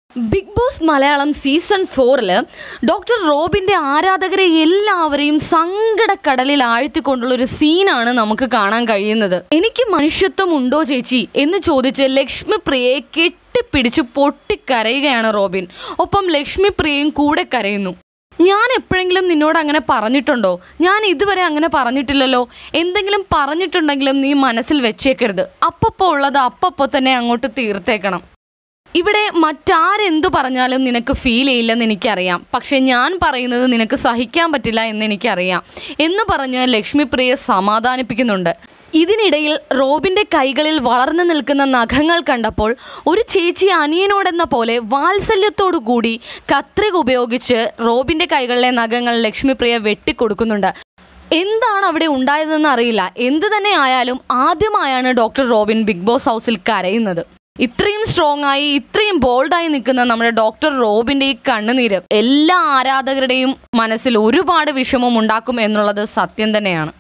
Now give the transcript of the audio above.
big boss Malayalam season ഫോറിൽ doctor റോബിൻ്റെ ആരാധകരെ എല്ലാവരെയും സങ്കടക്കടലിൽ ആഴ്ത്തിക്കൊണ്ടുള്ള ഒരു സീനാണ് നമുക്ക് കാണാൻ കഴിയുന്നത് എനിക്ക് മനുഷ്യത്വം ഉണ്ടോ ചേച്ചി എന്ന് ചോദിച്ച് ലക്ഷ്മി പ്രിയയെ കെട്ടിപ്പിടിച്ച് പൊട്ടിക്കരയുകയാണ് റോബിൻ ഒപ്പം ലക്ഷ്മി പ്രിയയും കൂടെ കരയുന്നു ഞാൻ എപ്പോഴെങ്കിലും നിന്നോട് അങ്ങനെ പറഞ്ഞിട്ടുണ്ടോ ഞാൻ ഇതുവരെ അങ്ങനെ പറഞ്ഞിട്ടില്ലല്ലോ എന്തെങ്കിലും പറഞ്ഞിട്ടുണ്ടെങ്കിലും നീ മനസ്സിൽ വെച്ചേക്കരുത് അപ്പപ്പോൾ ഉള്ളത് അപ്പപ്പോൾ തന്നെ അങ്ങോട്ട് തീർത്തേക്കണം ഇവിടെ മറ്റാരെന്തു പറഞ്ഞാലും നിനക്ക് ഫീൽ ചെയ്യില്ലെന്ന് എനിക്കറിയാം പക്ഷെ ഞാൻ പറയുന്നത് നിനക്ക് സഹിക്കാൻ പറ്റില്ല എന്ന് എനിക്കറിയാം എന്ന് പറഞ്ഞ് ലക്ഷ്മിപ്രിയ സമാധാനിപ്പിക്കുന്നുണ്ട് ഇതിനിടയിൽ റോബിന്റെ കൈകളിൽ വളർന്നു നിൽക്കുന്ന നഖങ്ങൾ കണ്ടപ്പോൾ ഒരു ചേച്ചി അനിയനോടെന്ന പോലെ വാത്സല്യത്തോടു കൂടി കത്രിക ഉപയോഗിച്ച് റോബിന്റെ കൈകളിലെ നഖങ്ങൾ ലക്ഷ്മിപ്രിയ വെട്ടിക്കൊടുക്കുന്നുണ്ട് എന്താണ് അവിടെ ഉണ്ടായതെന്ന് അറിയില്ല എന്ത് തന്നെ ആയാലും ആദ്യമായാണ് ഡോക്ടർ റോബിൻ ബിഗ് ബോസ് ഹൗസിൽ കരയുന്നത് ഇത്രയും സ്ട്രോങ് ആയി ഇത്രയും ബോൾഡായി നിൽക്കുന്ന നമ്മുടെ ഡോക്ടർ റോബിന്റെ ഈ കണ്ണുനീര് എല്ലാ ആരാധകരുടെയും മനസ്സിൽ ഒരുപാട് വിഷമം ഉണ്ടാക്കും എന്നുള്ളത് സത്യം തന്നെയാണ്